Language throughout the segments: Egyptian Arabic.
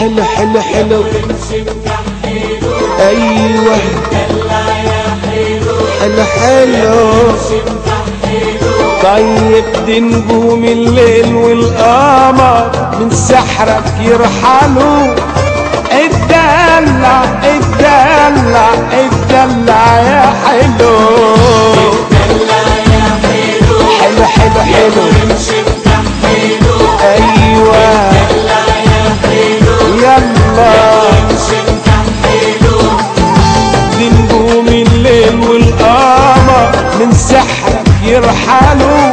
حلو حلو حلو ايوه حلو حلو طيب دي نجوم الليل والقمر من سحرك يرحلوا الدلع الدلع الدلع يا حلو حلو حلو حلو ايوه يلا دي نجوم الليل والقمر من سحرك يرحلوا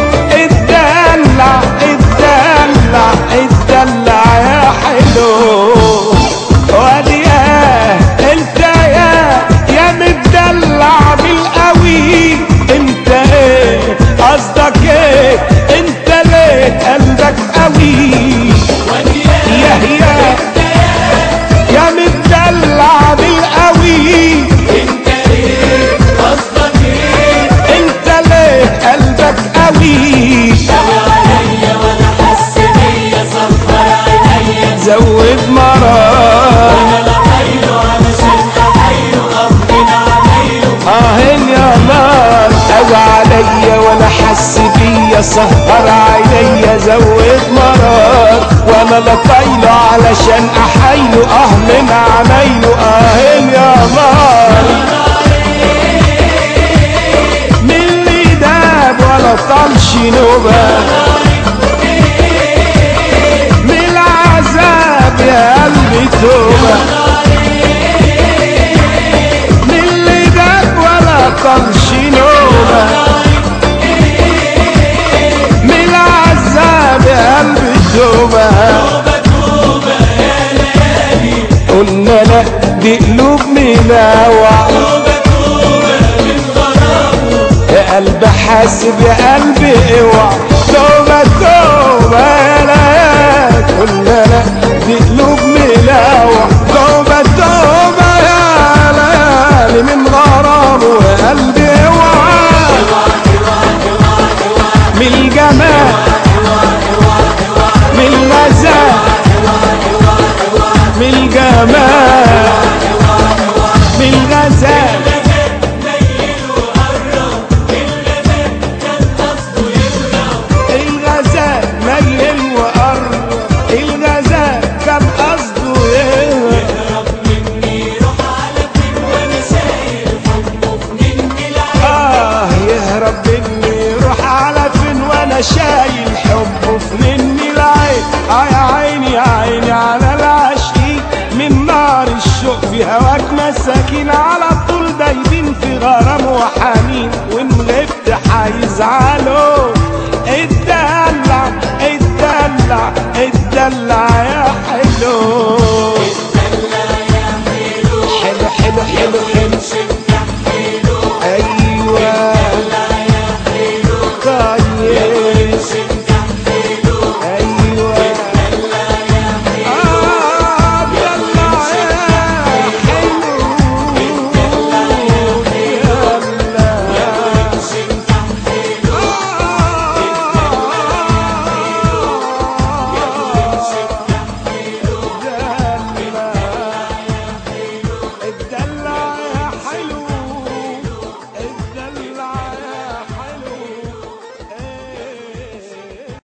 الدلع الدلع الدلع يا حلو وادي يا انت يا يا متدلع بالقوي انت ايه قصدك ايه انت ليه قلبك قوي يا يا يا متدلع بالقوي انت ليه قلبك قوي زود مرار اهن يا نار او عليا ولا حس بيا سهر عينيا زود مرار وانا لطايله علشان احايله اه من عمايله اهن يا نار من اللي داب ولا طالش نوبه من العذاب يا قلبي توبه من اللي داب ولا طالش نوبه من العذاب يا قلبي توبه قلنا لا دي قلوب مناوع يا قلب حاسب يا قلبي اوعى توبة توبة